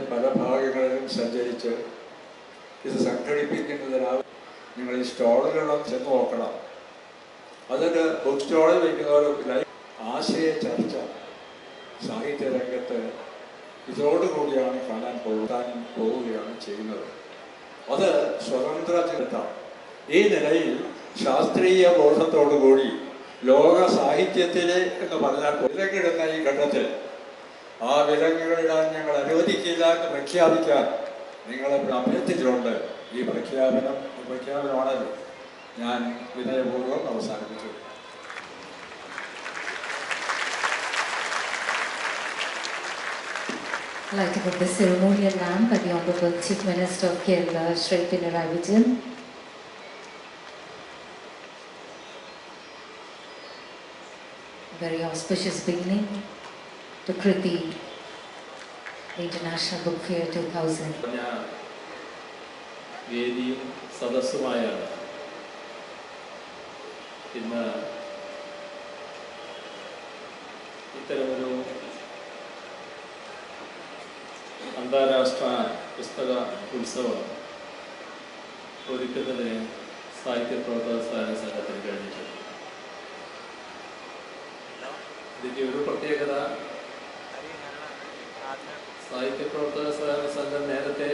പല ഭാഗങ്ങളിലും സഞ്ചരിച്ച് ഇത് സംഘടിപ്പിക്കുന്നതിനാവും നിങ്ങൾ ഈ സ്റ്റോളുകളും ചെന്ന് നോക്കണം അതിന് ബുക്ക് സ്റ്റോളിൽ വയ്ക്കുന്നവരൊക്കെ ആശയ ചർച്ച സാഹിത്യ രംഗത്ത് ഇതോടുകൂടിയാണ് കാണാൻ പോകാൻ പോവുകയാണ് ചെയ്യുന്നത് അത് സ്വതന്ത്ര ചിന്തമാണ് ഈ നിലയിൽ ശാസ്ത്രീയ ബോധത്തോടുകൂടി ലോക സാഹിത്യത്തിലെ എന്ന് പറഞ്ഞാൽ വിലങ്ങിടുന്ന ഈ ഘട്ടത്തിൽ ആ വിലങ്ങുകളിടാൻ ഞങ്ങൾ അനുവദിക്കില്ല എന്ന് പ്രഖ്യാപിക്കാൻ നിങ്ങളെ അഭ്യർത്ഥിച്ചിട്ടുണ്ട് ഈ പ്രഖ്യാപനം പ്രഖ്യാപനമാണല്ലോ ഞാൻ വിനയപൂർവ്വം അവസാനിപ്പിച്ചു I'd like to put the ceremonial lamp by the Honorable Chief Minister of Kerala, Shri Pinarayi Vijayan. A very auspicious beginning to Kriti, the International Book Fair 2000. പറഞ്ഞ വേദിയും സദസ്സുമായാണ് ഇന്ന് ഇത്തരമൊരു അന്താരാഷ്ട്ര പുസ്തക ഉത്സവം ഒരുക്കുന്നതിന് സാഹിത്യ പ്രവർത്തക സഹായ സംഘത്തിന് കഴിഞ്ഞിട്ടുണ്ട് ഇതിൻ്റെ ഒരു പ്രത്യേകത സാഹിത്യ പ്രവർത്തക സഹകരണ സംഘം നേരത്തെ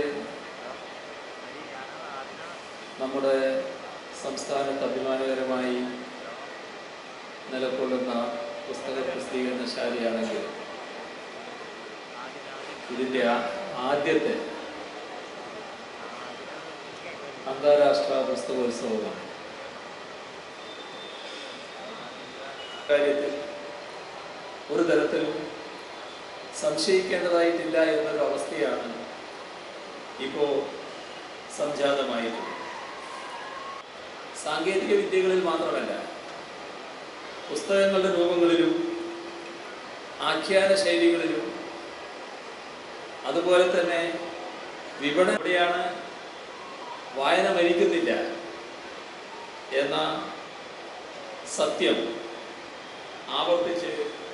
നമ്മുടെ സംസ്ഥാനത്ത് അഭിമാനകരമായി നിലകൊള്ളുന്ന പുസ്തക പ്രസിദ്ധീകരണശാലയാണെങ്കിൽ ഇതിൻ്റെ ആ- ആദ്യത്തെ അന്താരാഷ്ട്ര പുസ്തകോത്സവമാണ് കാര്യത്തിൽ ഒരു തരത്തിലും സംശയിക്കേണ്ടതായിട്ടില്ല എന്നൊരു അവസ്ഥയാണ് ഇപ്പോൾ സംജാതമായിട്ടുള്ളത് സാങ്കേതിക വിദ്യകളിൽ മാത്രമല്ല പുസ്തകങ്ങളുടെ രൂപങ്ങളിലും ആഖ്യാന ശൈലികളിലും അതുപോലെ തന്നെ വിപണി എവിടെയാണ് വായന മരിക്കുന്നില്ല എന്ന സത്യം ആവർത്തിച്ച്